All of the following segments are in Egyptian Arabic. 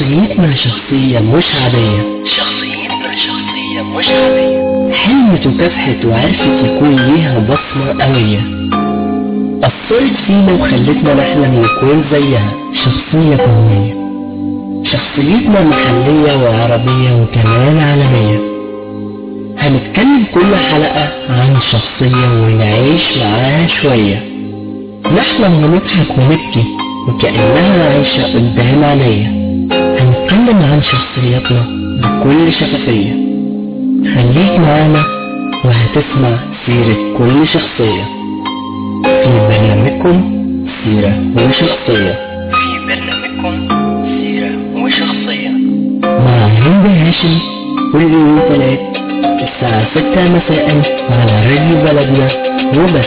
شخصيتنا شخصية مش عادية شخصيتنا شخصية مش عادية حلمت وكافحت وعرفت يكون ليها بصمة قوية أثرت فينا وخلتنا نحلم نكون زيها شخصية قوية شخصيتنا محلية وعربية وكمان عالمية هنتكلم كل حلقة عن شخصية ونعيش معاها شوية نحلم ونضحك ونبكي وكأنها عايشة قدام عينيا هنتكلم عن شخصياتنا بكل شفافية خليك معانا وهتسمع سيرة كل شخصية في برنامجكم سيرة وشخصية في برنامجكم سيرة وشخصية مع هند هاشم كل يوم ثلاث الساعة ستة مساء على راديو بلدنا وبس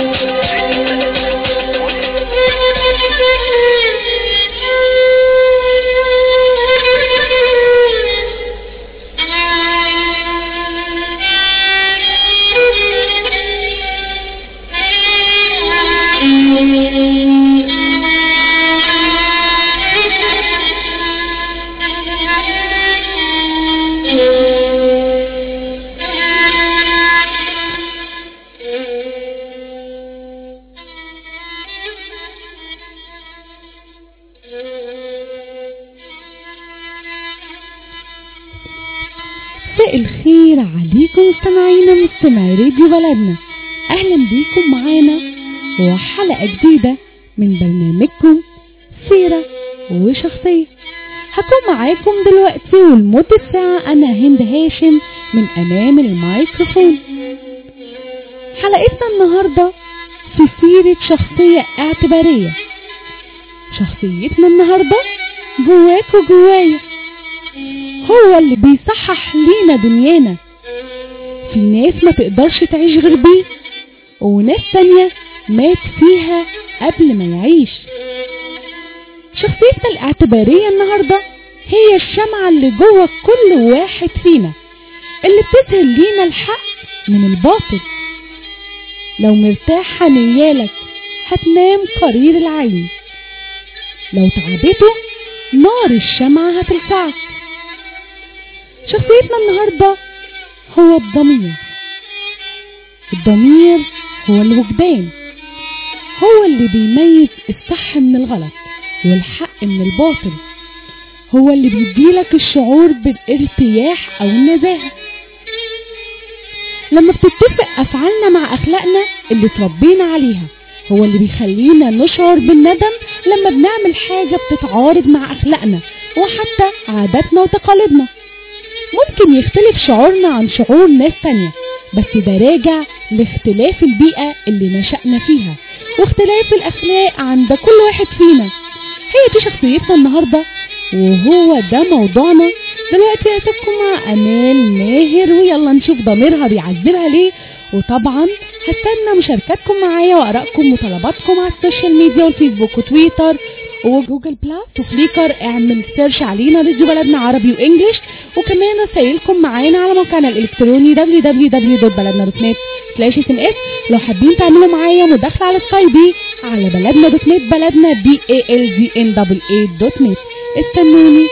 مساء الخير عليكم مستمعينا مستمعي راديو بلدنا اهلا بيكم معانا وحلقة جديدة من برنامجكم سيرة وشخصية هكون معاكم دلوقتي ولمدة ساعة انا هند هاشم من امام الميكروفون حلقتنا النهاردة في سيرة شخصية اعتبارية شخصيتنا النهاردة جواك وجوايا هو اللي بيصحح لينا دنيانا في ناس ما تقدرش تعيش غير بيه وناس تانية مات فيها قبل ما يعيش شخصيتنا الاعتبارية النهاردة هي الشمعة اللي جوه كل واحد فينا اللي بتظهر لينا الحق من الباطل لو مرتاحة نيالك هتنام قرير العين لو تعبته نار الشمعة هتلسعك شخصيتنا النهاردة هو الضمير الضمير هو الوجدان هو اللي بيميز الصح من الغلط والحق من الباطل هو اللي بيديلك الشعور بالارتياح او النزاهة لما بتتفق افعالنا مع اخلاقنا اللي تربينا عليها هو اللي بيخلينا نشعر بالندم لما بنعمل حاجة بتتعارض مع اخلاقنا وحتى عاداتنا وتقاليدنا ممكن يختلف شعورنا عن شعور ناس تانية بس ده راجع لاختلاف البيئة اللي نشأنا فيها واختلاف الأخلاق عند كل واحد فينا هي دي شخصيتنا النهاردة وهو ده موضوعنا دلوقتي هسيبكم مع أمال ماهر ويلا نشوف ضميرها بيعذبها ليه وطبعا هستنى مشاركاتكم معايا وآرائكم وطلباتكم على السوشيال ميديا والفيسبوك وتويتر وجوجل بلاس وفليكر اعمل سيرش علينا راديو بلدنا عربي وانجلش وكمان رسايلكم معانا على موقعنا الالكتروني www.baladna.net سلاش اس ام اس لو حابين تعملوا معايا مداخله على سكايبي على بلدنا دوت نت بلدنا بي اي ال دي ان دبل اي دوت نت استنوني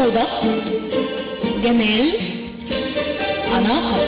فوضى جمال أناقة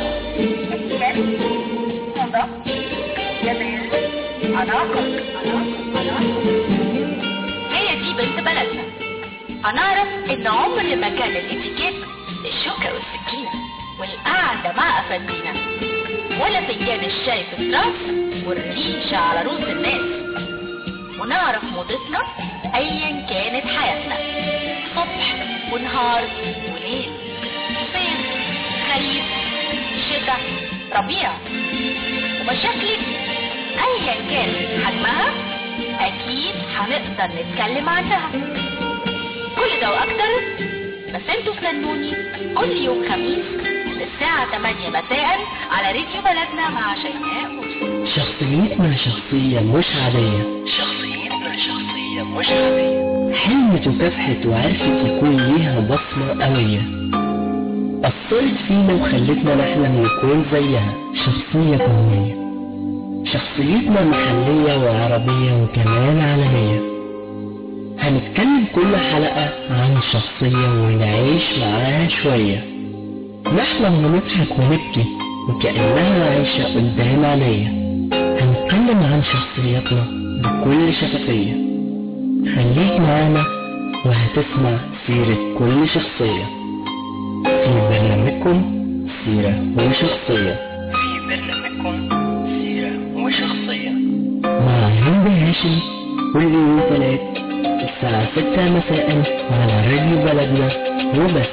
هي دي بنت بلدنا هنعرف ان عمر ما كان الاتيكيت الشوكة والسكينة والقعدة مع افندينا ولا فنجان الشاي في التراس والريشة على رؤوس الناس ونعرف موضتنا ايا كانت حياتنا صبح ونهار وليل صيف خريف شتاء ربيع ومشاكلك ايا كان حجمها اكيد هنقدر نتكلم عنها كل ده واكتر بس انتوا استنوني كل يوم خميس الساعة 8 مساء على راديو بلدنا مع شيماء مرسي شخصيتنا شخصية مش عادية شخصيتنا شخصية مش عادية حلمت وكافحت وعرفت يكون ليها بصمة قوية أثرت فينا وخلتنا نحلم نكون زيها شخصية قوية شخصيتنا محلية وعربية وكمان عالمية هنتكلم كل حلقة عن شخصية ونعيش معاها شوية نحلم ونضحك ونبكي وكأنها عايشة قدام عينيا هنتكلم عن شخصياتنا بكل شفافية خليك معانا وهتسمع سيرة كل شخصية في برنامجكم سيرة وشخصية في برنامجكم سيرة وشخصية مع هند هاشم كل يوم ثلاث الساعة ستة مساء على راديو بلدنا وبس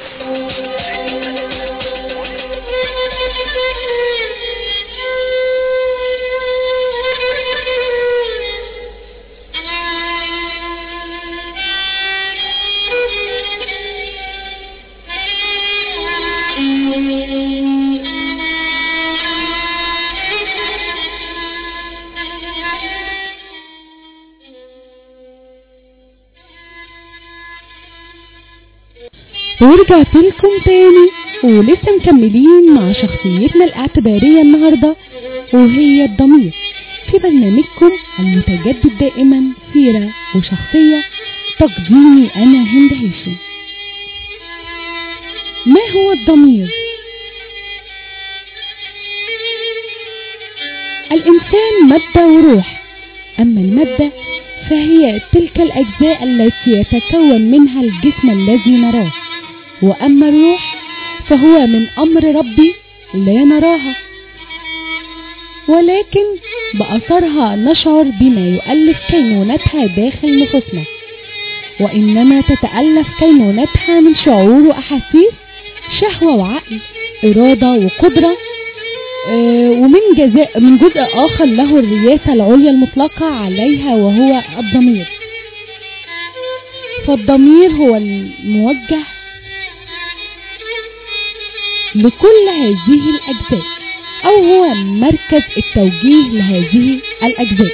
ورجعت لكم تاني ولسه مكملين مع شخصيتنا الاعتبارية النهاردة وهي الضمير في برنامجكم المتجدد دائما سيرة وشخصية تقديمي أنا هند هاشم ما هو الضمير؟ الإنسان مادة وروح أما المادة فهي تلك الأجزاء التي يتكون منها الجسم الذي نراه وأما الروح فهو من أمر ربي لا نراها ولكن بأثرها نشعر بما يؤلف كينونتها داخل نفوسنا وإنما تتألف كينونتها من شعور وأحاسيس شهوة وعقل إرادة وقدرة آه، ومن جزاء من جزء آخر له الرياسة العليا المطلقة عليها وهو الضمير فالضمير هو الموجه لكل هذه الأجزاء أو هو مركز التوجيه لهذه الأجزاء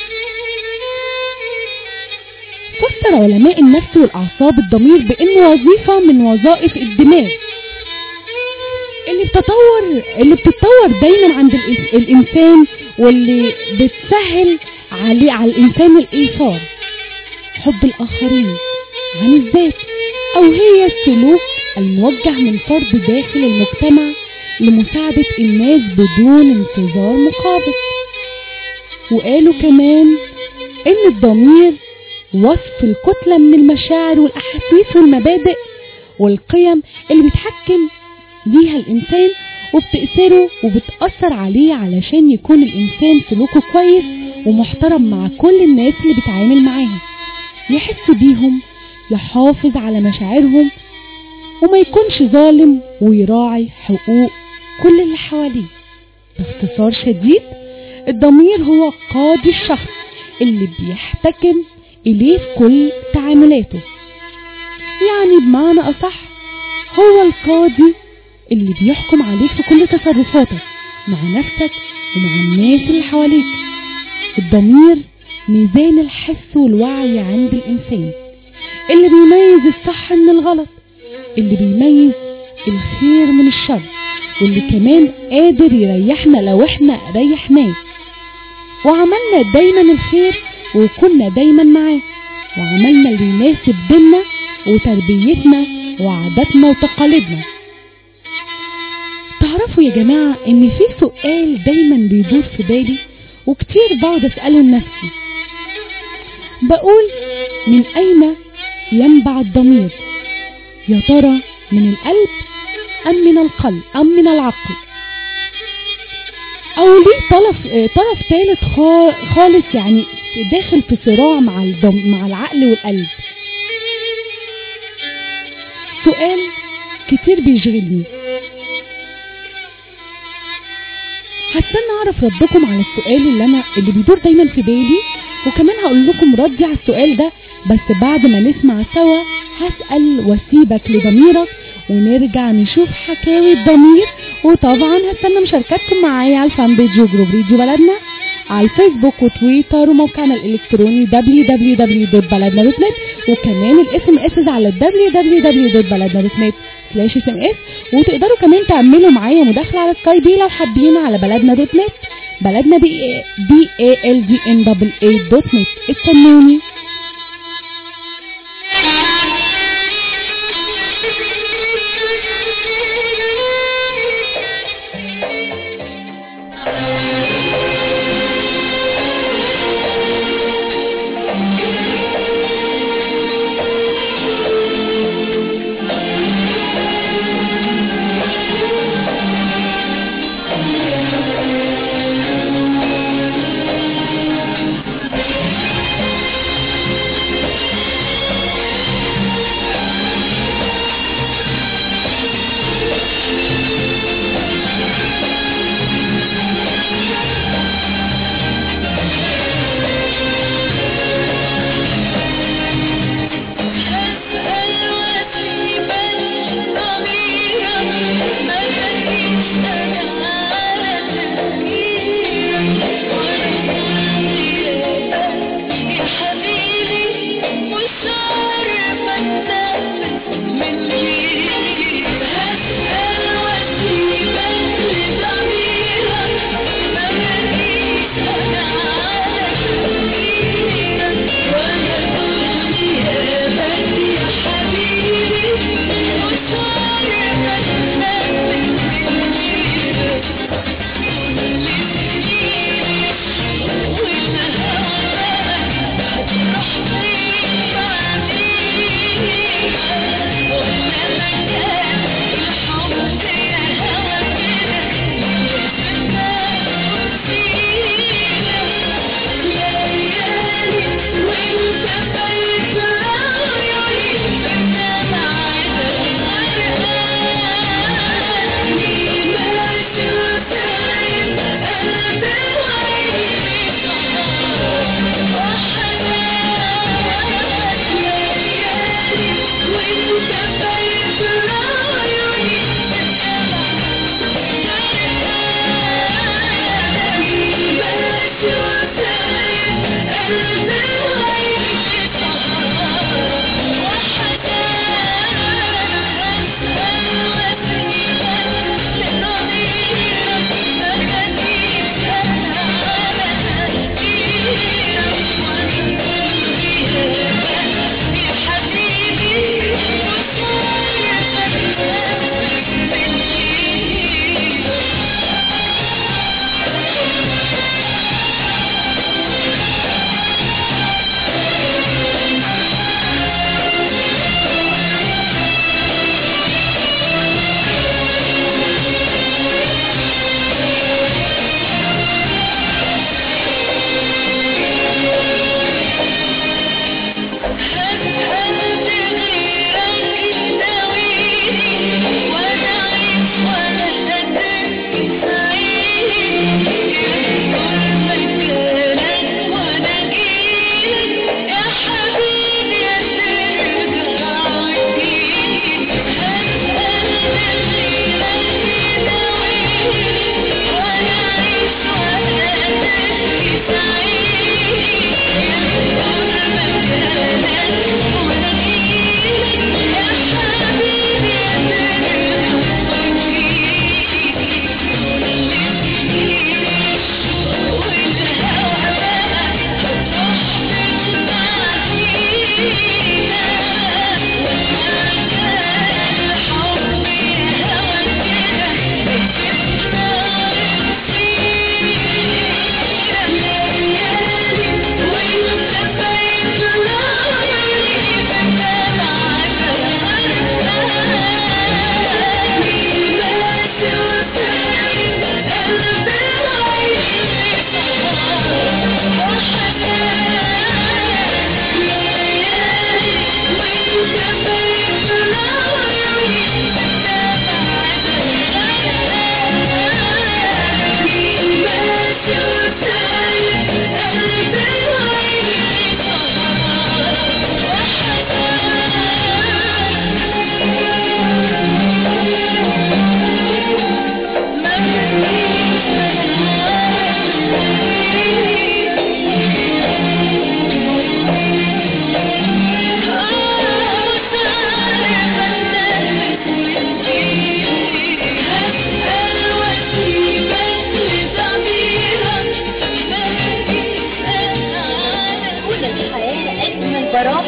فسر علماء النفس والأعصاب الضمير بأنه وظيفة من وظائف الدماغ اللي بتطور اللي بتتطور دايما عند الإس- الإنسان واللي بتسهل عليه على الإنسان الإيثار حب الآخرين عن الذات أو هي السلوك الموجه من فرد داخل المجتمع لمساعدة الناس بدون انتظار مقابل وقالوا كمان ان الضمير وصف الكتلة من المشاعر والأحاسيس والمبادئ والقيم اللي بيتحكم ليها الإنسان وبتأثره وبتأثر عليه علشان يكون الإنسان سلوكه كويس ومحترم مع كل الناس اللي بيتعامل معاها يحس بيهم يحافظ على مشاعرهم وما يكونش ظالم ويراعي حقوق كل اللي حواليه باختصار شديد الضمير هو قاضي الشخص اللي بيحتكم إليه في كل تعاملاته يعني بمعنى أصح هو القاضي اللي بيحكم عليك في كل تصرفاتك مع نفسك ومع الناس اللي حواليك الضمير ميزان الحس والوعي عند الإنسان اللي بيميز الصح من الغلط اللي بيميز الخير من الشر واللي كمان قادر يريحنا لو احنا ريحناه وعملنا دايما الخير وكنا دايما معاه وعملنا اللي يناسب ديننا وتربيتنا وعاداتنا وتقاليدنا تعرفوا يا جماعة ان في سؤال دايما بيدور في بالي وكتير بقعد اسأله لنفسي بقول من اين ينبع الضمير يا ترى من القلب ام من القلب ام من العقل او ليه طرف آه، طرف ثالث خا- خالص يعني داخل في صراع مع الضم مع العقل والقلب سؤال كتير بيشغلني هستنى اعرف ردكم على السؤال اللي انا اللي بيدور دايما في بالي وكمان هقول لكم ردي على السؤال ده بس بعد ما نسمع سوا هسأل واسيبك لضميرك ونرجع نشوف حكاوي الضمير وطبعا هستنى مشاركاتكم معايا على الفان بيج وجروب راديو بلدنا على الفيسبوك وتويتر وموقعنا الالكتروني www.baladna.net وكمان الاس ام اس على www.baladna.net سلاش اس ام اس وتقدروا كمان تعملوا معايا مداخله على سكايبي لو حابين على بلدنا دوت نت بلدنا بي بي اي ال دي ان دبل اي دوت نت استنوني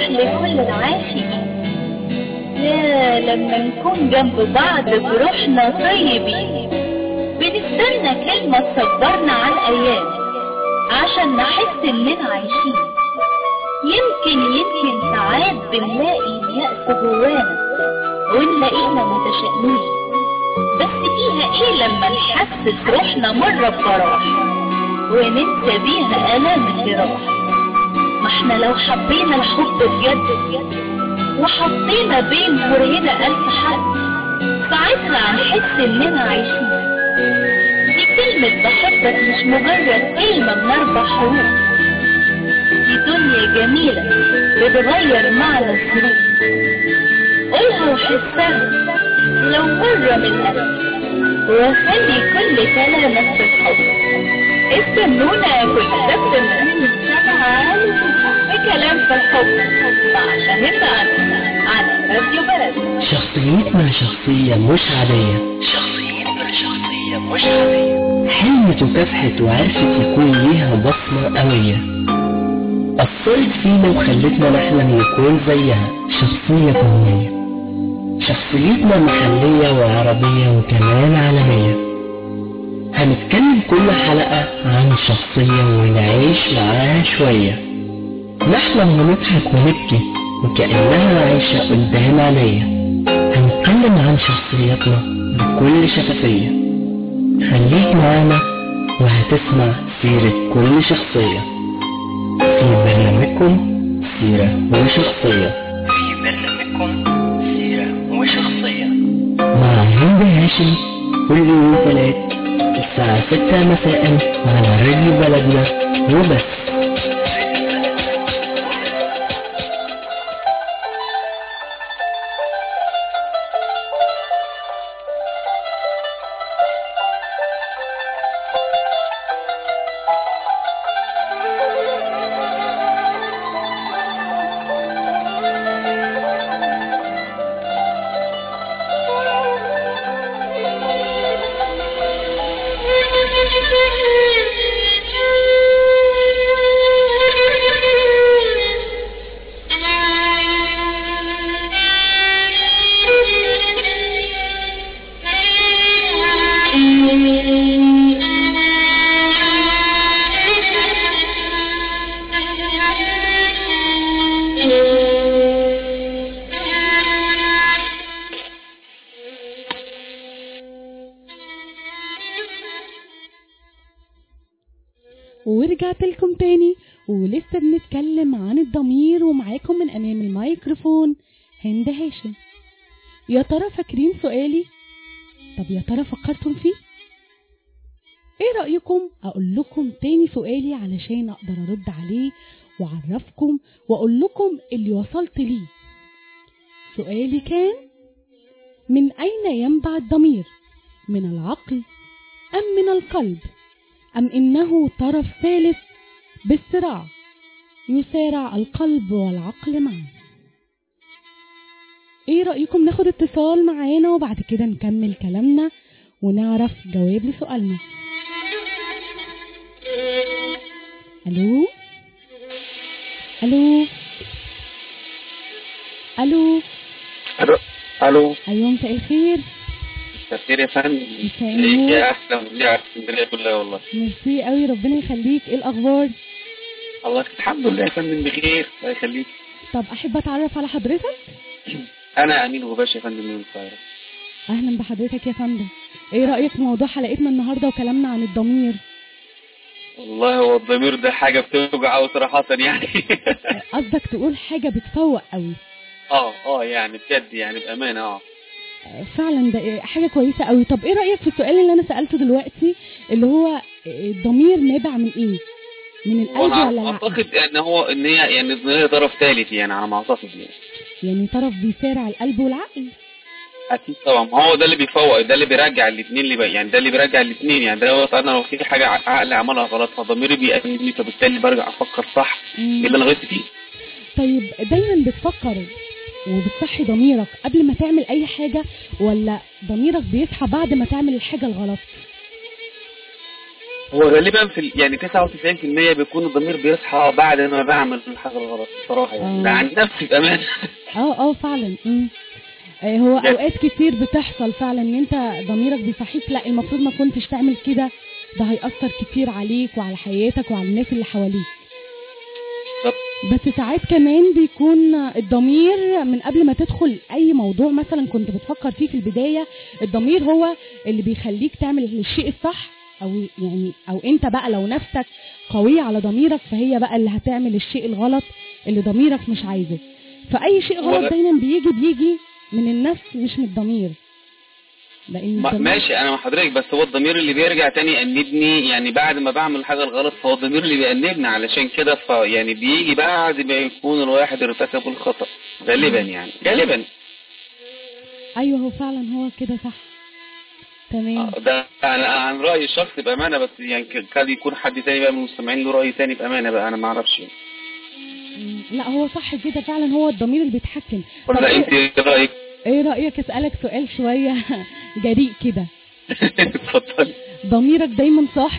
تروح لكل العاشقين يا لما نكون جنب بعض بروحنا طيبين بنستنى كلمة تصبرنا على الأيام عشان نحس إننا عايشين يمكن يمكن ساعات بنلاقي اليأس جوانا ونلاقينا متشائمين بس فيها ايه لما نحسس روحنا مرة بفرح وننسى بيها آلام الجراح ما احنا لو حبينا الحب بجد وحطينا بين فرهنا ألف حد ساعتها هنحس إننا عايشين دي كلمة بحبك مش مجرد كلمة من أربع حروف دي دنيا جميلة بتغير معنى الظروف قولها وحسها لو مرة من القلب وخلي كل كلامك في الحب استنونا كل سبت من سبعة بكلام في الحب مع شاهد عنا على راديو بلد شخصيتنا شخصية مش عادية شخصيتنا شخصية مش عادية حلمت وكافحت وعرفت يكون ليها بصمة قوية أثرت فينا وخلتنا نحلم نكون زيها شخصية كونية شخصيتنا محلية وعربية وكمان عالمية هنتكلم كل حلقة عن شخصية ونعيش معاها شوية نحلم ونضحك ونبكي وكأنها عايشة قدام عينيا هنتكلم عن شخصياتنا بكل شفافية خليك معانا وهتسمع سيرة كل شخصية في برنامجكم سيرة وشخصية في برنامجكم سيرة وشخصية مع هند هاشم كل يوم ثلاث الساعة ستة مساء على راديو بلدنا وبس ورجعت لكم تاني ولسه بنتكلم عن الضمير ومعاكم من امام الميكروفون هند هاشم يا ترى فاكرين سؤالي طب يا ترى فكرتم فيه ايه رأيكم اقول لكم تاني سؤالي علشان اقدر ارد عليه واعرفكم واقول لكم اللي وصلت ليه سؤالي كان من اين ينبع الضمير من العقل ام من القلب أم إنه طرف ثالث بالصراع يسارع القلب والعقل معا ايه رأيكم ناخد اتصال معانا وبعد كده نكمل كلامنا ونعرف جواب لسؤالنا الو الو الو الو الو ايوه مساء الخير تفكير يا فندم مساء ليك النور. يا احلى مذيع في اسكندريه كلها والله ميرسي قوي ربنا يخليك ايه الاخبار الله الحمد لله يا فندم بخير الله يخليك طب احب اتعرف على حضرتك انا امين غباش يا فندم من القاهره اهلا بحضرتك يا فندم ايه رايك في موضوع حلقتنا النهارده وكلامنا عن الضمير والله هو الضمير ده حاجه بتوجع قوي صراحه يعني قصدك تقول حاجه بتفوق قوي اه اه يعني بجد يعني بامانه اه فعلا ده حاجه كويسه قوي طب ايه رايك في السؤال اللي انا سالته دلوقتي اللي هو الضمير نابع من ايه من القلب ولا وانا العقل اعتقد ان هو ان هي يعني ان هي طرف ثالث يعني على ما اعتقد يعني يعني طرف بيسارع القلب والعقل اكيد طبعا ما هو ده اللي بيفوق ده اللي بيرجع الاثنين اللي بي يعني ده اللي بيرجع الاثنين يعني ده هو انا لو في حاجه عقلي عملها غلط فضميري بيأنبني فبالتالي برجع افكر صح مم. ايه اللي انا غلطت فيه طيب دايما بتفكر وبتصحي ضميرك قبل ما تعمل اي حاجه ولا ضميرك بيصحى بعد ما تعمل الحاجه الغلط هو غالبا في ال- يعني 99% بيكون الضمير بيصحى بعد ما بعمل الحاجه الغلط بصراحه يعني آه. ده عن نفسي بامانه اه اه فعلا مم. آه، هو جد. اوقات كتير بتحصل فعلا ان انت ضميرك بيصحيك لا المفروض ما كنتش تعمل كده ده هيأثر كتير عليك وعلى حياتك وعلى الناس اللي حواليك بالظبط. بس ساعات كمان بيكون الضمير من قبل ما تدخل اي موضوع مثلا كنت بتفكر فيه في البداية الضمير هو اللي بيخليك تعمل الشيء الصح او يعني او انت بقى لو نفسك قوية على ضميرك فهي بقى اللي هتعمل الشيء الغلط اللي ضميرك مش عايزه فاي شيء هو غلط ده- دايما بيجي بيجي من النفس مش من الضمير لان ما- الضمير- ماشي انا مع حضرتك بس هو الضمير اللي بيرجع تاني يأنبني يعني بعد ما بعمل الحاجه الغلط فهو الضمير اللي بيأنبني علشان كده ف يعني بيجي بعد ما يكون الواحد ارتكب الخطأ غالبا يعني غالبا ايوه هو فعلا هو كده صح تمام آه، ده انا عن رايي الشخصي بامانه بس يعني ك- كاد يكون حد تاني بقى من المستمعين له راي تاني بامانه بقى انا ما اعرفش يعني. مم. لا هو صح كده فعلا هو الضمير اللي بيتحكم طب ولا إيه- انت ايه رايك؟ ايه رأيك اسألك سؤال شوية جريء كده اتفضلي ضميرك دايما صاحي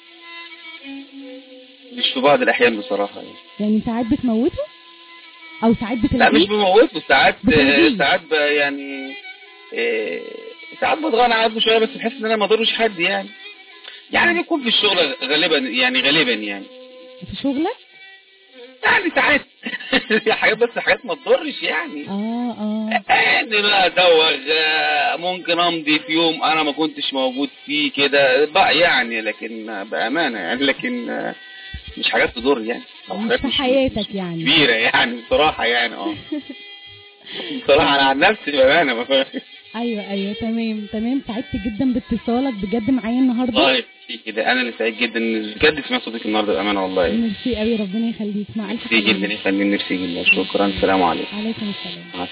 مش في بعض الاحيان بصراحه يعني. يعني ساعات بتموته او ساعات لا مش بتلاقيه بموته ساعات بتلغيه. ساعات ب- يعني إيه، ساعات بتغنى عنه شويه بس بحس ان انا ما اضرش حد يعني يعني بيكون في الشغل غالبا يعني غالبا يعني في شغلك يعني ساعات في حاجات بس حاجات ما تضرش يعني اه اه يعني بقى دوغ آه، ممكن امضي في يوم انا ما كنتش موجود فيه كده بقى يعني لكن بامانه يعني لكن آه، مش حاجات تضر يعني أو مش حاجات في حياتك يعني كبيره يعني بصراحه يعني اه بصراحه انا عن نفسي بامانه ما فاهم ايوه ايوه تمام تمام سعدت جدا باتصالك بجد معايا النهارده والله في كده انا اللي سعيد جدا ان بجد سمعت صوتك النهارده بامانه والله ميرسي قوي ربنا يخليك مع الف ميرسي جدا سلامة يخليني ميرسي جدا شكرا السلام عليكم عليكم السلام مع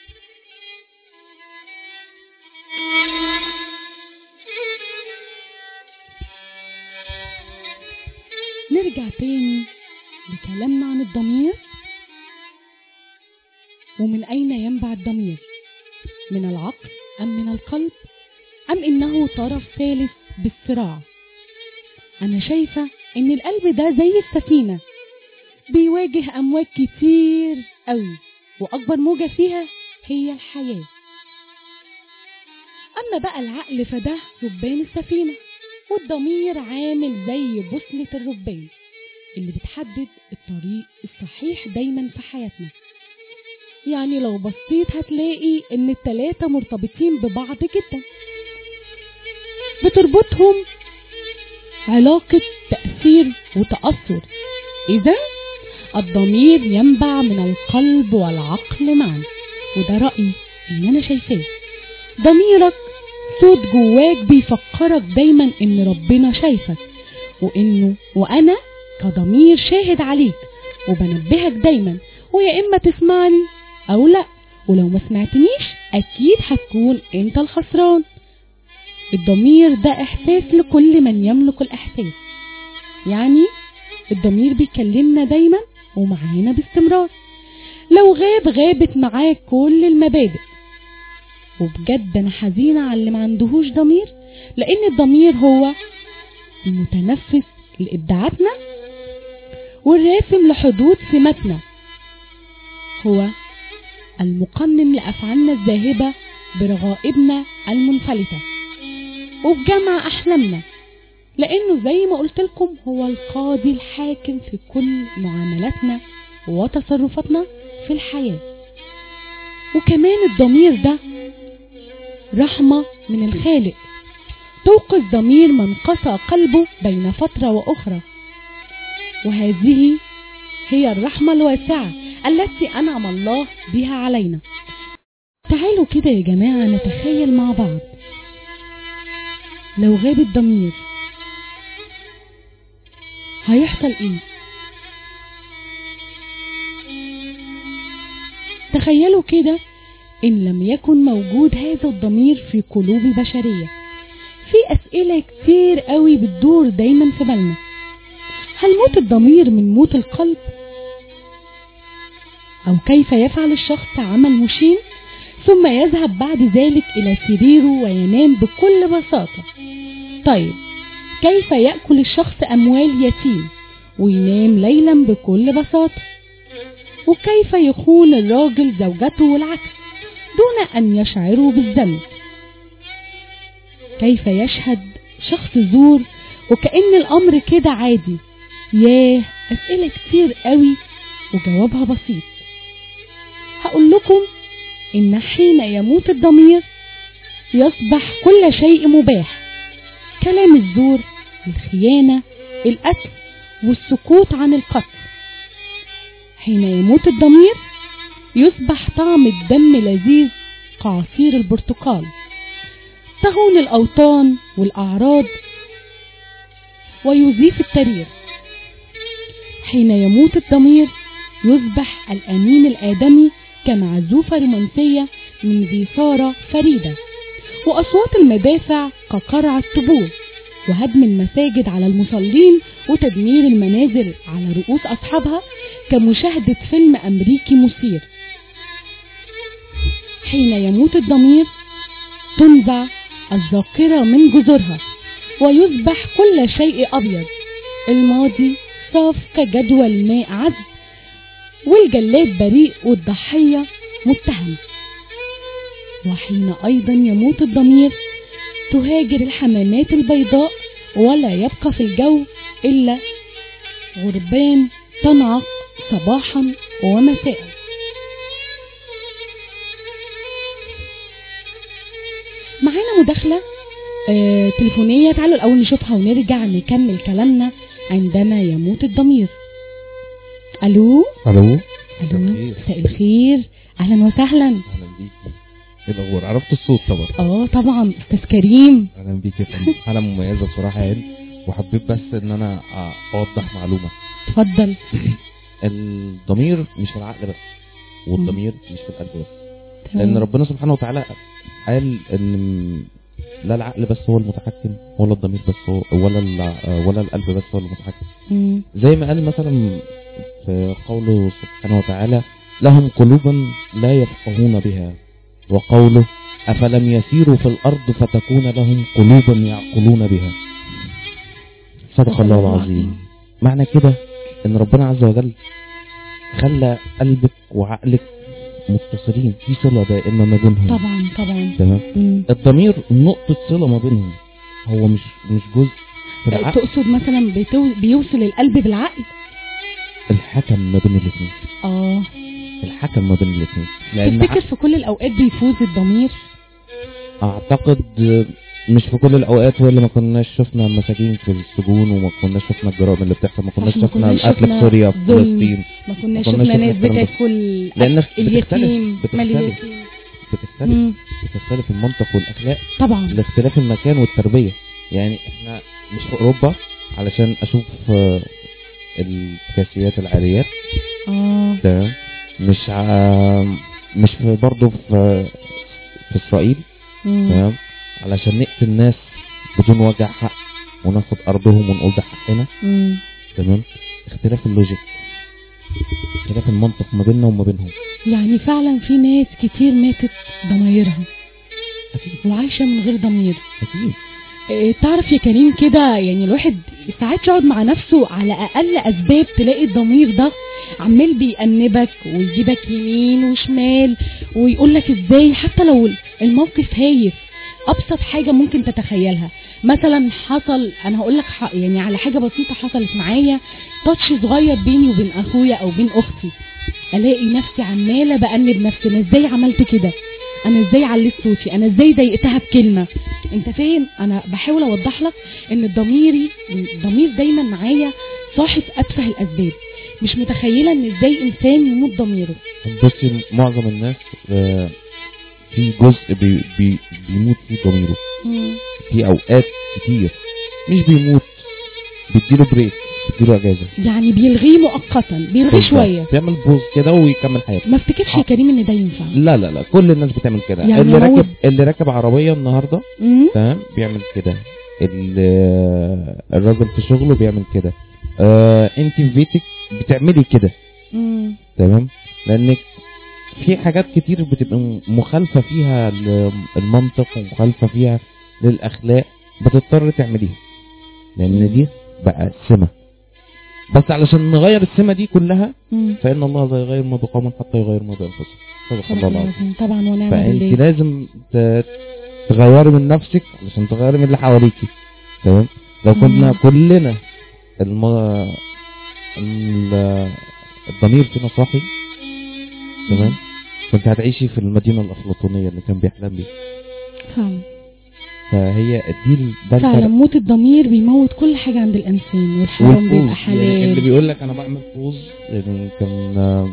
نرجع تاني لكلامنا عن الضمير ومن أين ينبع الضمير من العقل أم من القلب أم إنه طرف ثالث بالصراع أنا شايفة إن القلب ده زي السفينة بيواجه أمواج كتير قوي وأكبر موجة فيها هي الحياة أما بقى العقل فده ربان السفينة والضمير عامل زي بوصلة الربان اللي بتحدد الطريق الصحيح دايما في حياتنا يعني لو بصيت هتلاقي ان التلاتة مرتبطين ببعض جدا بتربطهم علاقة تأثير وتأثر إذا الضمير ينبع من القلب والعقل معا وده رأيي اللي أنا شايفاه ضميرك صوت جواك بيفكرك دايما ان ربنا شايفك وانه وانا كضمير شاهد عليك وبنبهك دايما ويا اما تسمعني او لا ولو ما سمعتنيش اكيد هتكون انت الخسران الضمير ده احساس لكل من يملك الاحساس يعني الضمير بيكلمنا دايما ومعانا باستمرار لو غاب غابت معاه كل المبادئ وبجد انا حزينه على اللي ما عندهوش ضمير لان الضمير هو المتنفس لابداعاتنا والراسم لحدود سماتنا هو المقنن لافعالنا الذاهبه برغائبنا المنفلته وبجمع احلامنا لانه زي ما قلت لكم هو القاضي الحاكم في كل معاملاتنا وتصرفاتنا في الحياه وكمان الضمير ده رحمة من الخالق توقظ ضمير من قسى قلبه بين فترة وأخرى وهذه هي الرحمة الواسعة التي أنعم الله بها علينا تعالوا كده يا جماعة نتخيل مع بعض لو غاب الضمير هيحصل ايه تخيلوا كده إن لم يكن موجود هذا الضمير في قلوب البشرية في أسئلة كتير قوي بتدور دايما في بالنا هل موت الضمير من موت القلب؟ أو كيف يفعل الشخص عمل مشين ثم يذهب بعد ذلك إلى سريره وينام بكل بساطة طيب كيف يأكل الشخص أموال يتيم وينام ليلا بكل بساطة وكيف يخون الراجل زوجته والعكس دون أن يشعروا بالذنب كيف يشهد شخص زور وكأن الأمر كده عادي ياه أسئلة كتير قوي وجوابها بسيط هقول لكم إن حين يموت الضمير يصبح كل شيء مباح كلام الزور الخيانة القتل والسكوت عن القتل حين يموت الضمير يصبح طعم الدم لذيذ كعصير البرتقال تهون الأوطان والأعراض ويضيف التاريخ حين يموت الضمير يصبح الأمين الآدمي كمعزوفة رومانسية من ذي سارة فريدة وأصوات المدافع كقرع الطبول وهدم المساجد على المصلين وتدمير المنازل على رؤوس أصحابها كمشاهدة فيلم أمريكي مثير حين يموت الضمير تنزع الذاكرة من جذورها ويصبح كل شيء أبيض الماضي صاف كجدول ماء عذب والجلاد بريء والضحية متهم وحين أيضا يموت الضمير تهاجر الحمامات البيضاء ولا يبقى في الجو إلا غربان تنعق صباحا ومساء معانا مداخلة آه تليفونية تعالوا الأول نشوفها ونرجع نكمل كلامنا عندما يموت الضمير ألو الو ألو الخير. مساء الخير أهلا وسهلا اهلا بيكي ايه الاخبار عرفت الصوت طبعا اه طبعا أستاذ كريم اهلا بيكي يا فندم حاله مميزه بصراحه يعني وحبيت بس ان انا أ- اوضح معلومه اتفضل الضمير مش في العقل بس والضمير مش في القلب بس تمام. لان ربنا سبحانه وتعالى قال ان م- لا العقل بس هو المتحكم ولا الضمير بس هو ولا الع- ولا القلب بس هو المتحكم مم. زي ما قال مثلا في قوله سبحانه وتعالى لهم قلوبا لا يفقهون بها وقوله أفلم يسيروا في الأرض فتكون لهم قلوبا يعقلون بها صدق الله العظيم معنى كده ان ربنا عز وجل خلى قلبك وعقلك متصلين في صلة دائمة ما بينهم طبعا طبعا تمام مم. الضمير نقطة صلة ما بينهم هو مش مش جزء في العقل تقصد مثلا بتو... بيوصل القلب بالعقل الحكم ما بين الاثنين اه الحكم ما بين الاثنين لان تفتكر في كل الاوقات بيفوز الضمير اعتقد مش في كل الاوقات ولا ما كناش شفنا مساجين في السجون وما كناش شفنا الجرائم اللي بتحصل ما كناش صح، ما شفنا كناش القتل في شفنا سوريا في ظلم. فلسطين ما كناش ما كناش شفنا شفنا ناس الكلام ده. بتاكل لأن أكل بتختلف- اليتيم بتختلف. مال اليتيم بتختلف مم. بتختلف المنطق والاخلاق طبعا لاختلاف المكان والتربيه يعني احنا مش في اوروبا علشان اشوف آه، الكاسيات العاريات اه تمام مش ع... مش في برضه في في اسرائيل مم. تمام علشان نقتل ناس بدون وجع حق وناخد ارضهم ونقول ده حقنا مم. تمام اختلاف اللوجيك اختلاف المنطق ما بيننا وما بينهم يعني فعلا في ناس كتير ماتت ضمايرها اكيد وعايشه من غير ضمير اكيد إيه، تعرف يا كريم كده يعني الواحد ساعات يقعد مع نفسه على اقل اسباب تلاقي الضمير ده عمال بيأنبك ويجيبك يمين وشمال ويقول لك ازاي حتى لو الموقف هايف ابسط حاجه ممكن تتخيلها مثلا حصل انا هقول لك ح- يعني على حاجه بسيطه حصلت معايا تاتش صغير بيني وبين اخويا او بين اختي الاقي نفسي عماله بأنب نفسي انا ازاي عملت كده انا ازاي عليت صوتي انا ازاي ضايقتها بكلمه انت فاهم انا بحاول اوضح لك ان ضميري الضمير دايما معايا صاحب اتفه الاسباب مش متخيله ان ازاي انسان يموت ضميره بصي معظم الناس آه، في جزء بي بي بيموت فيه ضميره في اوقات كتير مش بيموت بيديله بريك بيديله اجازه يعني بيلغيه مؤقتا بيلغيه بالظبط. شويه بيعمل بوز كده ويكمل حياته ما افتكرش يا كريم ان ده ينفع لا لا لا كل الناس بتعمل كده يعني اللي هو- راكب اللي راكب عربيه النهارده مم؟ تمام بيعمل كده ال- الراجل في شغله بيعمل كده آه انت في بيتك بتعملي كده مم. تمام لانك في حاجات كتير بتبقى مخالفه فيها للمنطق ومخالفه فيها للاخلاق بتضطر تعمليها لان دي بقى سمة بس علشان نغير السمة دي كلها مم. فإن الله لا يغير ما بقوم حتى يغير ما بأنفسهم صدق الله العظيم لازم طبعا ونعم فأنت بالله لازم ت- تغيري من نفسك علشان تغيري من اللي حواليكي تمام لو كنا مم. كلنا الم... ال- الضمير فينا صاحي تمام كنت هتعيشي في المدينة الأفلاطونية اللي كان بيحلم بيها فعلا فهي دي ال- ده فعلا الفرق موت الضمير بيموت كل حاجة عند الإنسان والحرام والفوز بيبقى يعني اللي حلال بيقول لك انا بعمل فوز يعني كان آه،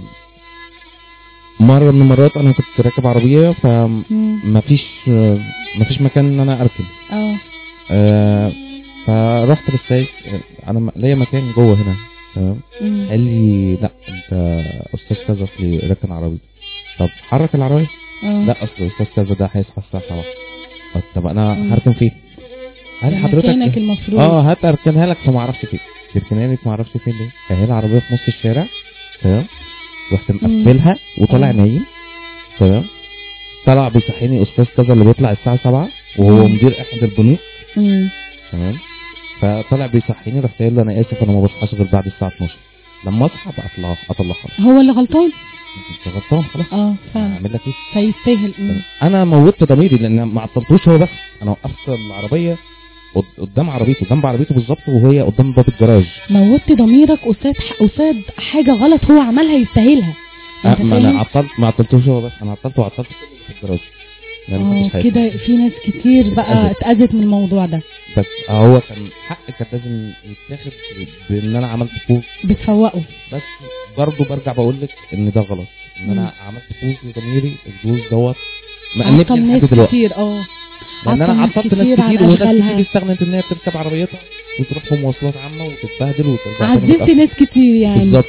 مرة من المرات انا كنت راكب عربية فما مم. فيش آه، ما فيش مكان ان انا اركن اه آه، فرحت للسايق آه، انا م- ليا مكان جوه هنا تمام مم. قال لي لا انت استاذ كذا اصلي راكن عربية طب حرك العربية اه لا اصل استاذ كذا ده هيصحى الساعة 7 طب- طب مم. انا هركن فين هل ده حضرتك مكانك المفروض اه هات اركنها لك فما اعرفش فين تركنها لك ما اعرفش فين ليه فهي العربيه في نص الشارع تمام رحت مقفلها وطالع آه. نايم تمام طلع بيصحيني استاذ كذا اللي بيطلع الساعه 7 وهو مم. مدير احد البنوك مم. تمام فطلع بيصحيني رحت قايل له انا اسف انا ما بصحاش غير بعد الساعه 12 لما اصحى بقى اطلع اطلعها هو اللي غلطان انت غلطان خلاص اه فعلا اعمل لك ايه فيستاهل مم. انا موتت ضميري لان ما عطلتوش هو بس انا وقفت العربيه قد- قدام عربيته جنب عربيته بالظبط وهي قدام باب الجراج موتت ضميرك قصاد قصاد حاجة غلط هو عملها يستاهلها انت أه ما انا فاهم؟ عطلت ما عطلتوش هو بس انا عطلته وعطلت كل اللي في الجراج يعني اه محدش كده هيفهم. في ناس كتير بقى اتأذت. اتأذت من الموضوع ده بس هو كان حق كان لازم يتاخد بان انا عملت فوز بتفوقوا بس برضه برجع بقول لك ان ده غلط ان انا عملت فوز لضميري الفوز دوت مأنبني عطل لحد ناس دلوقتي كتير اه لان انا عطل ناس عطلت ناس كتير عن كتير وناس أشغالها. كتير استغنت ان هي تركب عربيتها وتروح في مواصلات عامه وتتبهدل وترجع تاني عذبت متأخر. ناس كتير يعني بالظبط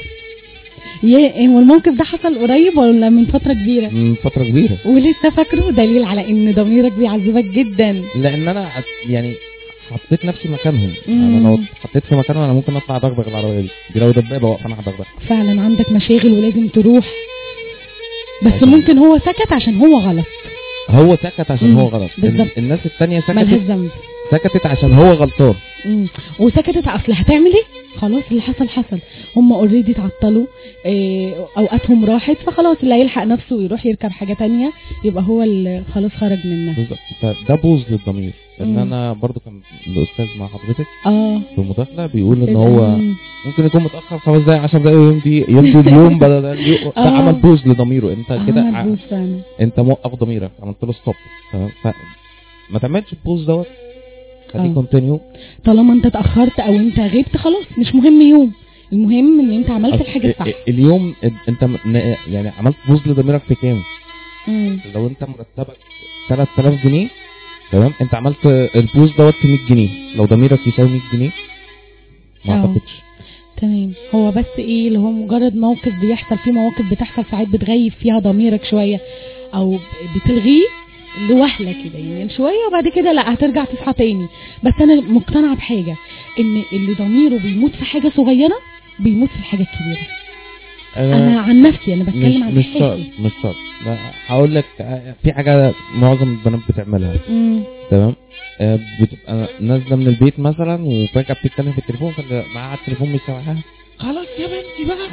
يا هو الموقف ده حصل قريب ولا من فترة كبيرة من فتره كبيره ولسه فاكره دليل على ان ضميرك بيعذبك جدا لان انا عت- يعني حطيت نفسي مكانهم مم. انا لو اتحطيت في مكانهم انا ممكن اطلع ادغدغ العربيه دي دي لو دبابه واقفه انا هدغدغ فعلا عندك مشاغل ولازم تروح بس عشان- ممكن هو سكت عشان هو غلط هو سكت عشان مم. هو غلط بالظبط. الناس التانية ملهاش سكتت ذنب سكتت عشان هو غلطان مم. وسكتت اصل هتعمل ايه خلاص اللي حصل حصل هم اوريدي اتعطلوا إيه اوقاتهم راحت فخلاص اللي هيلحق نفسه ويروح يركب حاجه تانية يبقى هو اللي خلاص خرج منها بالظبط فده بوظ للضمير ان مم. انا برضو كان الاستاذ مع حضرتك اه في المداخله بيقول ان هو مم. ممكن يكون متاخر خمس دقايق 10 دقايق ويمضي يمضي اليوم بدل ده اليوم ده آه. عمل بوز لضميره انت كده عمل ع- بوز فعلا انت موقف ضميرك عملت له ستوب تمام ف ما تعملش البوز دوت خليه آه. كونتينيو طالما انت اتاخرت او انت غبت خلاص مش مهم يوم المهم ان انت عملت الحاجه الصح اليوم انت م- ن- يعني عملت بوز لضميرك في كام مم. لو انت مرتبك 3000 جنيه تمام انت عملت البوز دوت في 100 جنيه لو ضميرك يساوي 100 جنيه ما اه. اعتقدش تمام هو بس ايه اللي هو مجرد موقف بيحصل فيه مواقف بتحصل ساعات بتغيب فيها ضميرك شويه او ب- بتلغيه لوهله كده يعني شويه وبعد كده لا هترجع تصحى تاني بس انا مقتنعه بحاجه ان اللي ضميره بيموت في حاجه صغيره بيموت في الحاجه الكبيره انا عن نفسي انا مش بتكلم عن مش شرط حياتي مش شرط لا، هقول لك آه، في حاجه معظم البنات بتعملها مم. تمام آه، بتبقى نازله من البيت مثلا وفجاه بتتكلم في التليفون فاللي معاها على التليفون مش سامعها خلاص يا بنتي بقى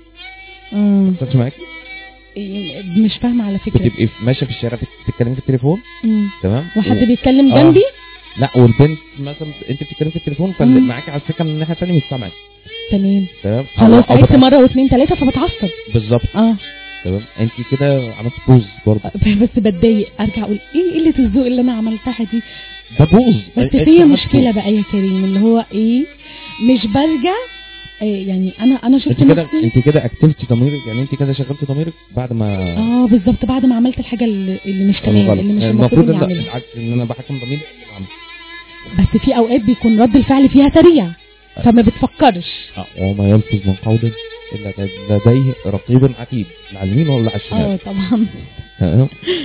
مم. ما معاك إيه، مش فاهمه على فكره بتبقي في- ماشيه في الشارع بتتكلمي في التليفون مم. تمام وحد و- بيتكلم آه. جنبي لا والبنت مثلا انت بتتكلمي في التليفون فاللي مم. معاكي على السكه من الناحيه الثانيه مش سامعك تمام تمام خلاص أو- أو عدت بتع- مره واثنين ثلاثه فبتعصب بالظبط اه تمام انت كده عملت بوز برضه بس بتضايق ارجع اقول ايه قله الذوق اللي انا عملتها دي ده بوز بس انت في عملت مشكله بوز. بقى يا كريم اللي هو ايه مش برجع إيه يعني انا انا شفت انت كده نفسي انت كده اكتفتي ضميرك يعني انت كده شغلتي ضميرك بعد ما اه بالظبط بعد ما عملت الحاجه اللي, اللي مش تمام غلط. اللي مش المفروض المفروض ان اني اعملها بالعكس ان انا بحكم ضميري قبل ما اعمل. بس في اوقات بيكون رد الفعل فيها سريع فما بتفكرش اه وما يلفظ من قول الا لديه رقيب عتيد لا على اليمين ولا على اه الشمال طبعا تمام؟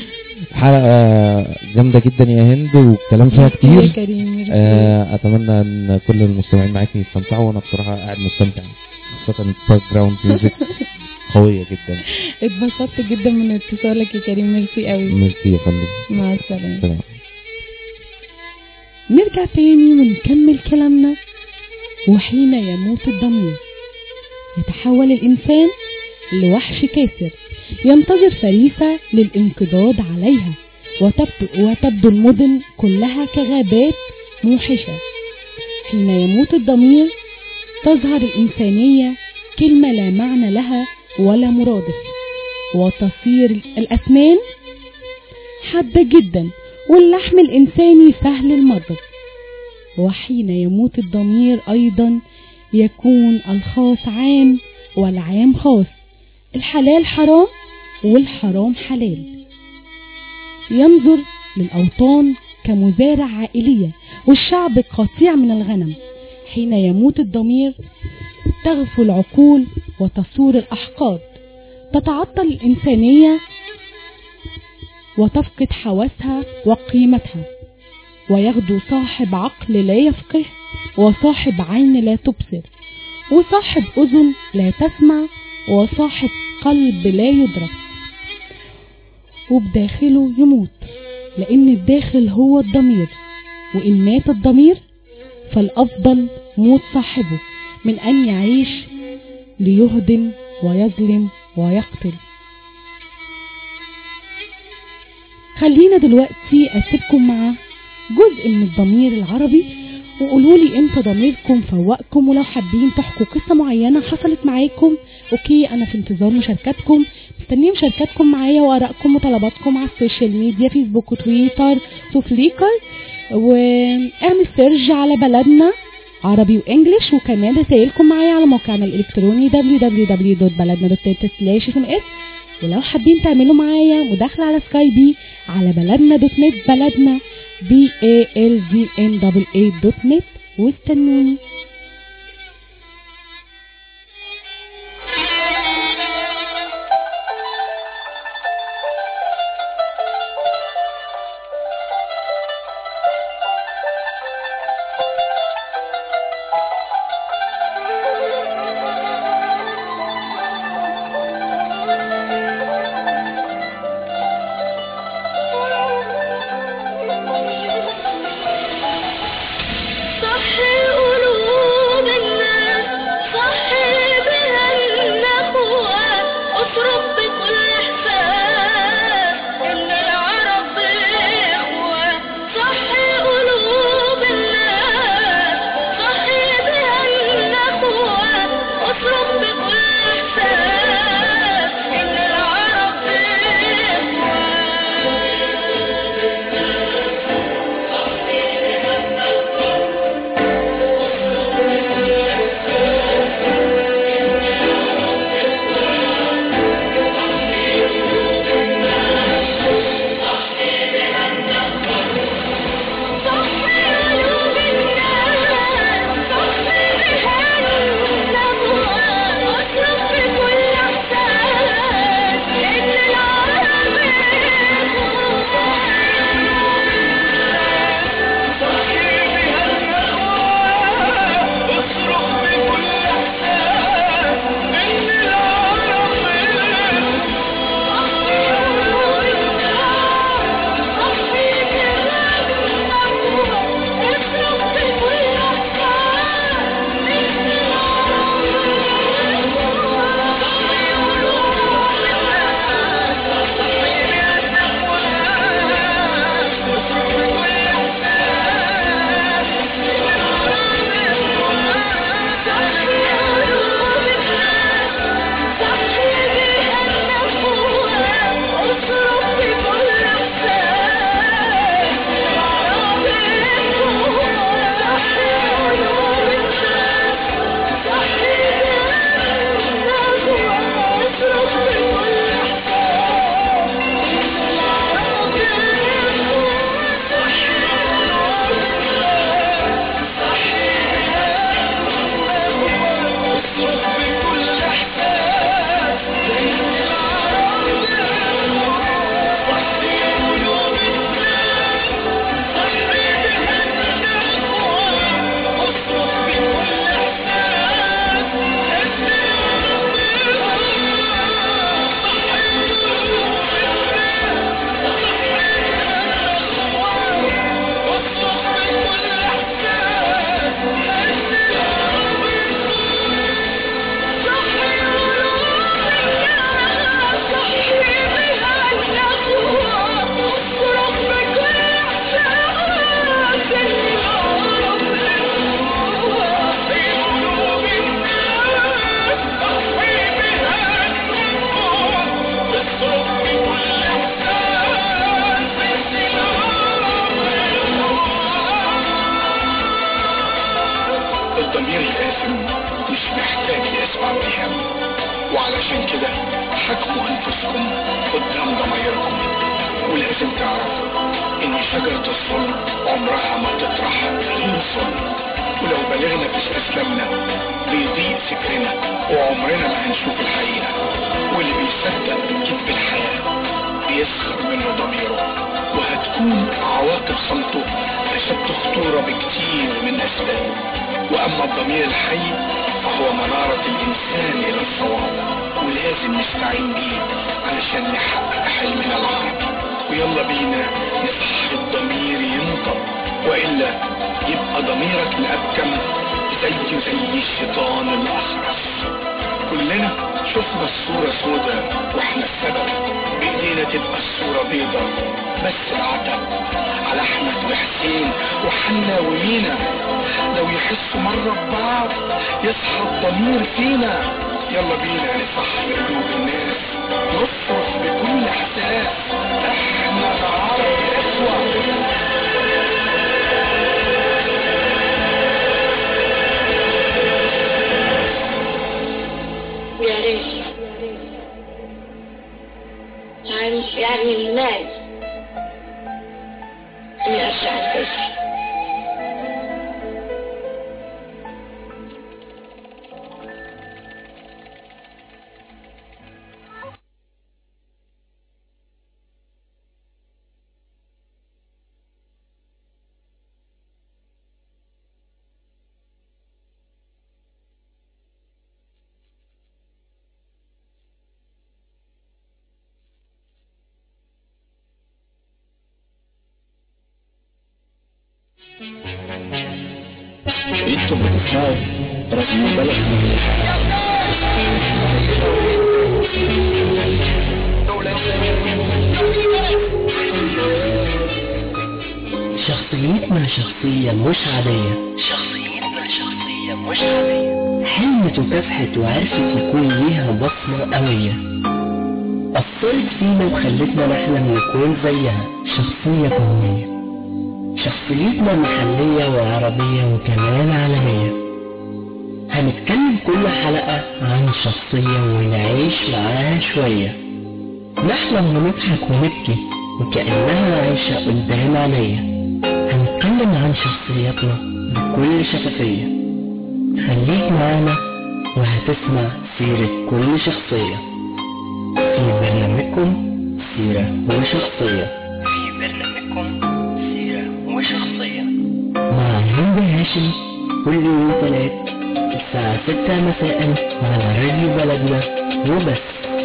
حلقه جامده جدا يا هند والكلام فيها يا كتير كريم ميرسي. آه، اتمنى ان كل المستمعين معاكي يستمتعوا وانا بصراحه قاعد مستمتع خاصه الباك جراوند ميوزك قويه جدا اتبسطت جدا من اتصالك يا كريم ميرسي قوي ميرسي يا فندم مع السلامه سلام نرجع تاني ونكمل كلامنا وحين يموت الضمير يتحول الإنسان لوحش كافر ينتظر فريسة للانقضاض عليها وتبدو, وتبدو المدن كلها كغابات موحشة حين يموت الضمير تظهر الإنسانية كلمة لا معنى لها ولا مرادف وتصير الأسنان حادة جدا واللحم الإنساني سهل المضغ وحين يموت الضمير أيضا يكون الخاص عام والعام خاص الحلال حرام والحرام حلال ينظر للأوطان كمزارع عائلية والشعب قطيع من الغنم حين يموت الضمير تغفو العقول وتصور الأحقاد تتعطل الإنسانية وتفقد حواسها وقيمتها ويغدو صاحب عقل لا يفقه وصاحب عين لا تبصر وصاحب أذن لا تسمع وصاحب قلب لا يدرك وبداخله يموت لأن الداخل هو الضمير وإن مات الضمير فالأفضل موت صاحبه من أن يعيش ليهدم ويظلم ويقتل خلينا دلوقتي أسيبكم مع جزء من الضمير العربي وقولوا لي امتى ضميركم فوقكم ولو حابين تحكوا قصه معينه حصلت معاكم اوكي انا في انتظار مشاركاتكم مستنيه مشاركاتكم معايا وارائكم وطلباتكم على السوشيال ميديا فيسبوك وتويتر وفليكر واعمل سيرج على بلدنا عربي وانجليش وكمان رسائلكم معايا على موقعنا الالكتروني www.baladna.net ولو حابين تعملوا معايا مداخلة على سكايبي على بلدنا دوت نت بلدنا b a l d n a دوت نت واستنوني صح قلوب حاكموا أنفسكم قدام ضمايركم ولازم تعرفوا إن شجرة الظلم عمرها ما تطرح أي ظلم ولو بلغنا في استسلامنا بيضيق فكرنا وعمرنا ما هنشوف الحقيقة واللي بيصدق بكذب الحياة بيسخر منه ضميره وهتكون عواقب صمته أشد خطورة بكتير من أسبابه وأما الضمير الحي فهو منارة الإنسان إلى الصواب ولازم نستعين بيه علشان نحقق حلمنا العربي ويلا بينا نصحي الضمير ينطق وإلا يبقى ضميرك الأبكم زيه زي الشيطان الأخرس كلنا شفنا الصورة سودة واحنا السبب بإيدينا تبقى الصورة بيضة بس العتب على أحمد وحسين وحنا ومينا لو يحسوا مرة ببعض يصحى الضمير فينا يلا بينا نصحي قلوب الناس نصرخ بكل إحساس احنا العرب أسوأ يا ريت يعني يعني المال اني ارجع البيت انتم بتسمعوا راديو بلد شخصيتنا شخصية مش عادية شخصيتنا شخصية مش عادية حلمت وكافحت وعرفت يكون ليها بصمة قوية أثرت فينا وخلتنا نحلم نكون زيها شخصية قوية شخصيتنا محلية وعربية وكمان عالمية هنتكلم كل حلقة عن شخصية ونعيش معاها شوية نحلم ونضحك ونبكي وكأنها عايشة قدام عينيا هنتكلم عن شخصياتنا بكل شفافية خليك معانا وهتسمع سيرة كل شخصية في برنامجكم سيرة وشخصية في برنامجكم سيرة وشخصية مع هند هاشم كل يوم تلات الساعة ستة مساء على راديو بلدنا وبس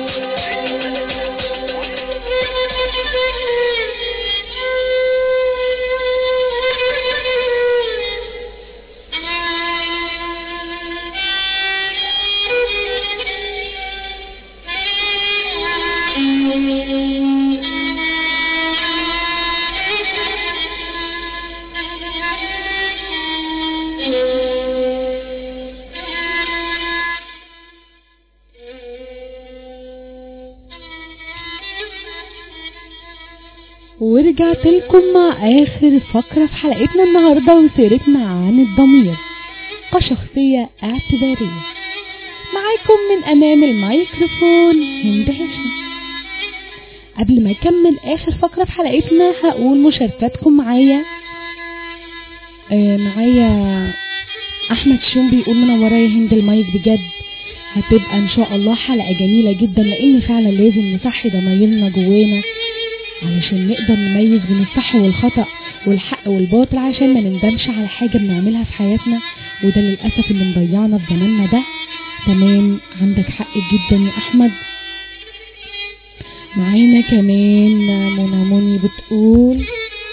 ورجعت لكم مع آخر فقرة في حلقتنا النهاردة وسيرتنا عن الضمير كشخصية اعتبارية معاكم من أمام الميكروفون هند هاشم قبل ما أكمل آخر فقرة في حلقتنا هقول مشاركاتكم معايا آه معايا أحمد شوم بيقول منورة يا هند المايك بجد هتبقى إن شاء الله حلقة جميلة جدا لأن فعلا لازم نصحي ضمايرنا جوانا علشان نقدر نميز بين الصح والخطأ والحق والباطل عشان ما نندمش على حاجة بنعملها في حياتنا وده للأسف اللي مضيعنا في زماننا ده تمام عندك حق جدا يا أحمد معانا كمان منى مني بتقول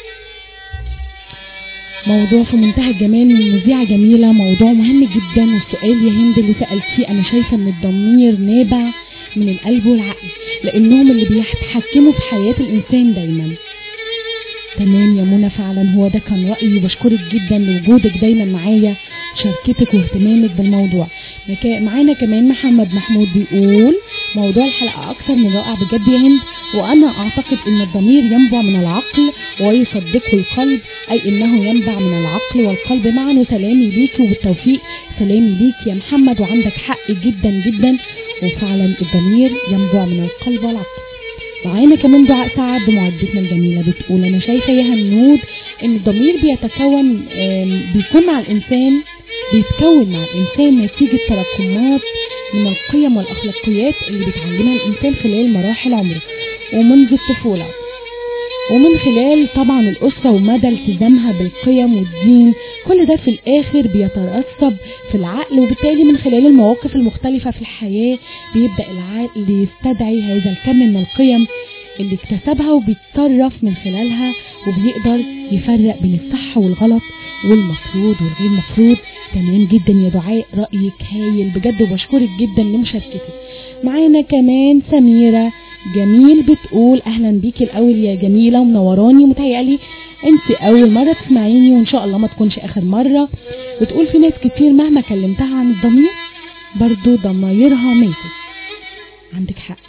موضوع في منتهى الجمال من مذيعة جميلة موضوع مهم جدا والسؤال يا هند اللي سألتيه أنا شايفة إن الضمير نابع من القلب والعقل لأنهم اللي بيتحكموا في حياة الإنسان دايما تمام يا منى فعلا هو ده كان رأيي بشكرك جدا لوجودك دايما معايا شاركتك واهتمامك بالموضوع مكا- معانا كمان محمد محمود بيقول موضوع الحلقة أكثر من رائع بجد يا هند وأنا أعتقد أن الضمير ينبع من العقل ويصدقه القلب أي أنه ينبع من العقل والقلب معا وسلامي ليك وبالتوفيق سلامي ليك يا محمد وعندك حق جدا جدا وفعلا الضمير ينبع من القلب والعقل معانا كمان دعاء سعد معدتنا الجميلة بتقول أنا شايفة يا هنود إن الضمير بيتكون آم، بيكون مع الإنسان بيتكون مع الإنسان نتيجة تراكمات من القيم والأخلاقيات اللي بيتعلمها الإنسان خلال مراحل عمره ومنذ الطفولة ومن خلال طبعا الأسرة ومدى التزامها بالقيم والدين كل ده في الآخر بيترسب في العقل وبالتالي من خلال المواقف المختلفة في الحياة بيبدأ العقل يستدعي هذا الكم من القيم اللي اكتسبها وبيتصرف من خلالها وبيقدر يفرق بين الصح والغلط والمفروض والغير مفروض تمام جدا يا دعاء رأيك هايل بجد وبشكرك جدا لمشاركتك معانا كمان سميرة جميل بتقول اهلا بيكي الاول يا جميلة ومنوراني متهيألي انت اول مرة تسمعيني وان شاء الله ما تكونش اخر مرة بتقول في ناس كتير مهما كلمتها عن الضمير برضو ضمايرها ماتت عندك حق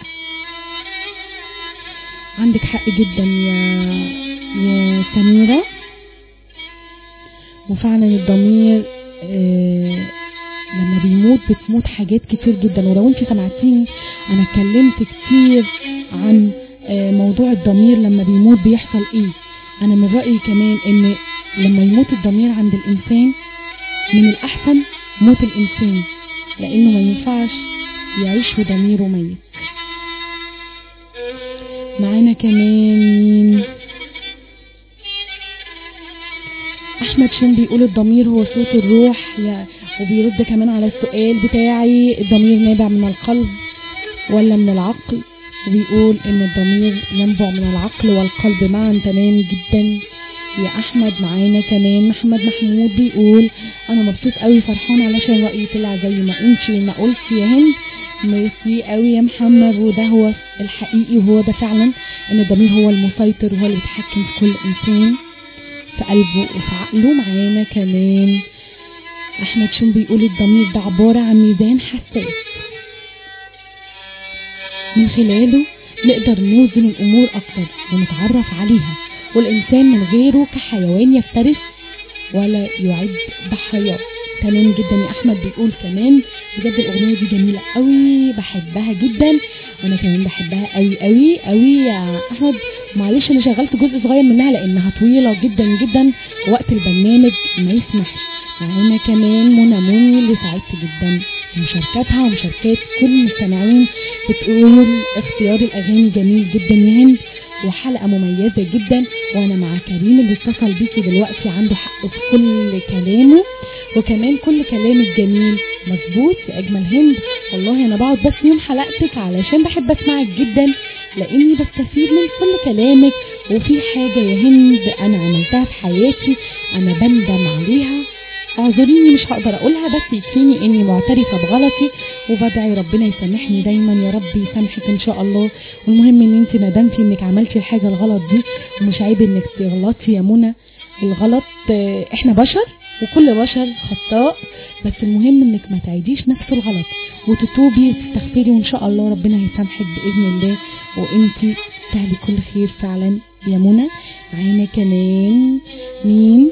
عندك حق جدا يا يا سميرة وفعلا الضمير آه لما بيموت بتموت حاجات كتير جدا ولو انت سمعتيني انا اتكلمت كتير عن آه موضوع الضمير لما بيموت بيحصل ايه انا من رأيي كمان ان لما يموت الضمير عند الانسان من الاحسن موت الانسان لانه ما ينفعش يعيش وضميره ميت معانا كمان مين احمد شين بيقول الضمير هو صوت الروح يا وبيرد كمان على السؤال بتاعي الضمير نابع من القلب ولا من العقل وبيقول ان الضمير ينبع من العقل والقلب معا تمام جدا يا احمد معانا كمان محمد محمود بيقول انا مبسوط قوي فرحان علشان رايي طلع زي ما انت ما قلت يا هند ميرسي قوي يا محمد وده هو الحقيقي وهو ده فعلا ان الضمير هو المسيطر وهو اللي بيتحكم في كل انسان في قلبه وفي عقله معانا كمان احمد شون بيقول الضمير ده عبارة عن ميزان حساس من خلاله نقدر نوزن الامور اكتر ونتعرف عليها والانسان من غيره كحيوان يفترس ولا يعد ضحاياه تمام جدا يا احمد بيقول كمان بجد الاغنيه دي جميله قوي بحبها جدا وانا كمان بحبها قوي قوي قوي يا احمد معلش انا شغلت جزء صغير منها لانها طويله جدا جدا وقت البرنامج ما يسمحش معانا كمان منى موني اللي سعدت جدا بمشاركاتها ومشاركات كل المستمعين بتقول اختيار الاغاني جميل جدا يا هند وحلقة مميزة جدا وانا مع كريم اللي اتصل بيكي دلوقتي عنده حق في كل كلامه وكمان كل كلامك جميل مظبوط يا اجمل هند والله انا بقعد بس يوم حلقتك علشان بحب اسمعك جدا لاني بستفيد من كل كلامك وفي حاجة يا هند انا عملتها في حياتي انا بندم عليها اعذريني مش هقدر اقولها بس يكفيني اني معترفة بغلطي وبدعي ربنا يسامحني دايما يا رب يسامحك ان شاء الله والمهم ان انت ندمتي انك عملتي الحاجة الغلط دي ومش عيب انك تغلطي يا منى الغلط آه، احنا بشر وكل بشر خطاء بس المهم انك ما تعيديش نفس الغلط وتتوبي وتستغفري وان شاء الله ربنا هيسامحك باذن الله وانت تستاهلي كل خير فعلا يا منى معانا كمان مين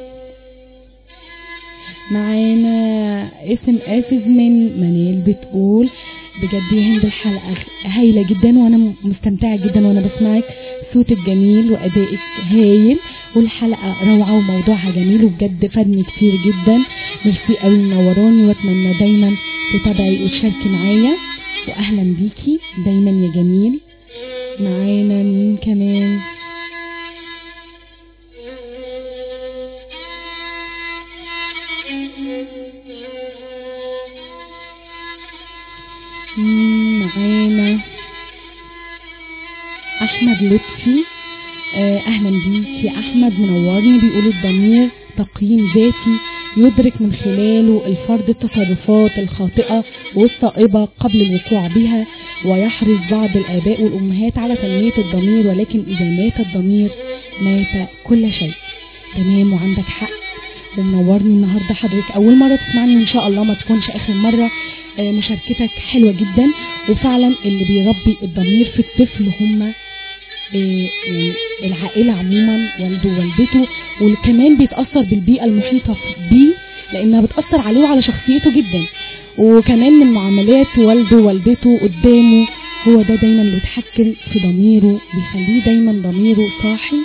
معانا اسم اسف من منال بتقول بجد يا هند الحلقة هايلة جدا وانا مستمتعة جدا وانا بسمعك صوتك جميل وادائك هايل والحلقة روعة وموضوعها جميل وبجد فادني كتير جدا ميرسي قوي منوراني واتمنى دايما تتابعي وتشاركي معايا واهلا بيكي دايما يا جميل معانا مين كمان مم، معانا احمد لطفي آه، اهلا بيك يا احمد منورني بيقول الضمير تقييم ذاتي يدرك من خلاله الفرد التصرفات الخاطئة والصائبة قبل الوقوع بها ويحرص بعض الآباء والأمهات على تنمية الضمير ولكن إذا مات الضمير مات كل شيء تمام وعندك حق ومنورني النهارده حضرتك اول مره تسمعني وان شاء الله ما تكونش اخر مره آه، مشاركتك حلوه جدا وفعلا اللي بيربي الضمير في الطفل هم آه، يعني العائله عموما والده ووالدته وكمان بيتاثر بالبيئه المحيطه بيه لانها بتاثر عليه وعلى شخصيته جدا وكمان من معاملات والده ووالدته قدامه هو ده دايما اللي بيتحكم في ضميره بيخليه دايما ضميره صاحي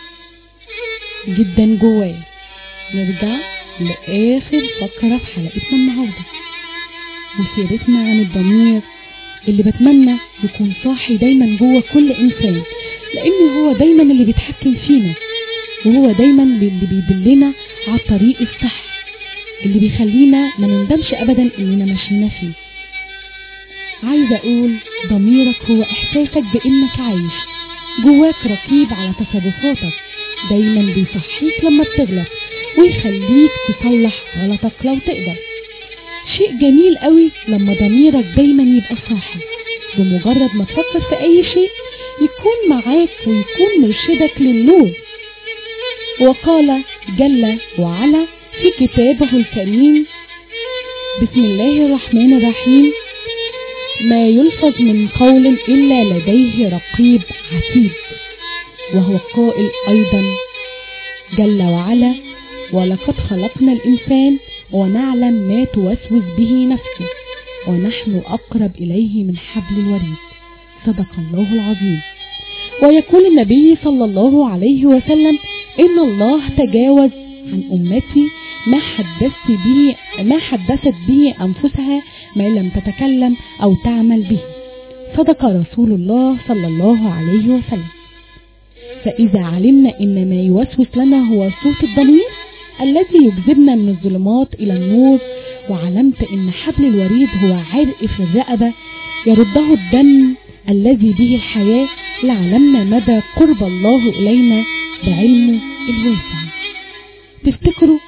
جدا جواه نرجع لآخر فقرة في حلقتنا النهاردة وسيرتنا عن الضمير اللي بتمنى يكون صاحي دايما جوه كل إنسان لأن هو دايما اللي بيتحكم فينا وهو دايما اللي بيدلنا على الطريق الصح اللي بيخلينا ما نندمش أبدا إننا ماشيين فيه عايزة أقول ضميرك هو إحساسك بإنك عايش جواك رقيب على تصرفاتك دايما بيصحيك لما بتغلط ويخليك تصلح غلطك لو تقدر شيء جميل قوي لما ضميرك دايما يبقى صاحي بمجرد ما تفكر في أي شيء يكون معاك ويكون مرشدك للنور وقال جل وعلا في كتابه الكريم بسم الله الرحمن الرحيم ما يلفظ من قول إلا لديه رقيب عتيد وهو قائل أيضا جل وعلا ولقد خلقنا الإنسان ونعلم ما توسوس به نفسه ونحن أقرب إليه من حبل الوريد صدق الله العظيم ويقول النبي صلى الله عليه وسلم إن الله تجاوز عن أمتي ما حدثت به ما حدثت به أنفسها ما لم تتكلم أو تعمل به صدق رسول الله صلى الله عليه وسلم فإذا علمنا إن ما يوسوس لنا هو صوت الضمير الذي يجذبنا من الظلمات إلى النور وعلمت إن حبل الوريد هو عرق في الرقبة يرده الدم الذي به الحياة لعلمنا مدى قرب الله إلينا بعلمه الواسع تفتكروا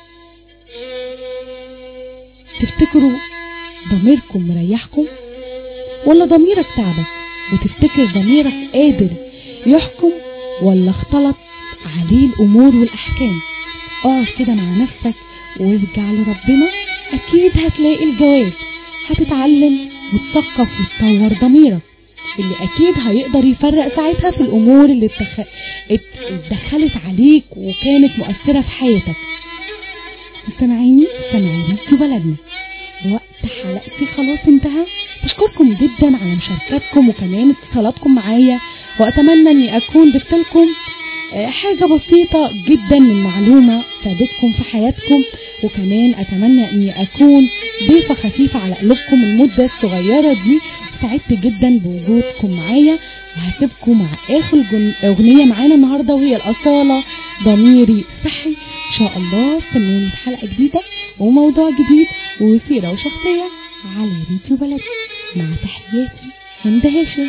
تفتكروا ضميركم مريحكم ولا ضميرك تعبك وتفتكر ضميرك قادر يحكم ولا اختلط عليه الأمور والأحكام اقعد كده مع نفسك وارجع لربنا أكيد هتلاقي الجواب هتتعلم وتثقف وتطور ضميرك اللي أكيد هيقدر يفرق ساعتها في الأمور اللي اتخ... اتدخلت عليك وكانت مؤثرة في حياتك مستمعيني مستمعي راديو بلدنا وقت حلقتي خلاص انتهى بشكركم جدا على مشاركاتكم وكمان اتصالاتكم معايا واتمنى اني اكون ضفت لكم حاجة بسيطة جدا من معلومة فادتكم في حياتكم وكمان اتمنى اني اكون ضيفة خفيفة على قلوبكم المدة الصغيرة دي سعدت جدا بوجودكم معايا وهسيبكم مع اخر جن... اغنية معانا النهاردة وهي الاصالة ضميري صحي ان شاء الله استنوني في حلقة جديدة وموضوع جديد وسيرة وشخصية على راديو بلد مع تحياتي هند هاشم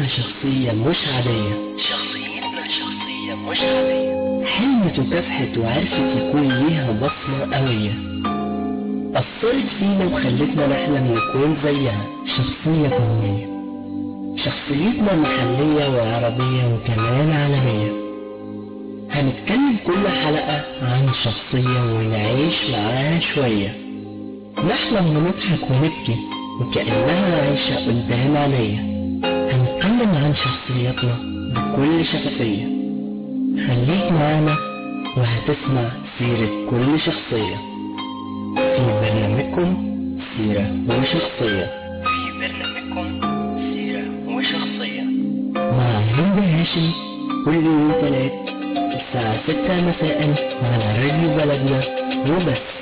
شخصية مش عادية شخصيتنا شخصية مش عادية حلمت وكافحت وعرفت يكون ليها بصمة قوية أثرت فينا وخلتنا نحلم نكون زيها شخصية قومية شخصيتنا محلية وعربية وكمان عالمية هنتكلم كل حلقة عن شخصية ونعيش معاها شوية نحلم ونضحك ونبكي وكأنها عايشة قدام عينيا هنتكلم عن شخصياتنا بكل شفافية خليك معانا وهتسمع سيرة كل شخصية في برنامجكم سيرة وشخصية في برنامجكم سيرة وشخصية مع هند هاشم كل يوم تلات الساعة ستة مساء على راديو بلدنا وبس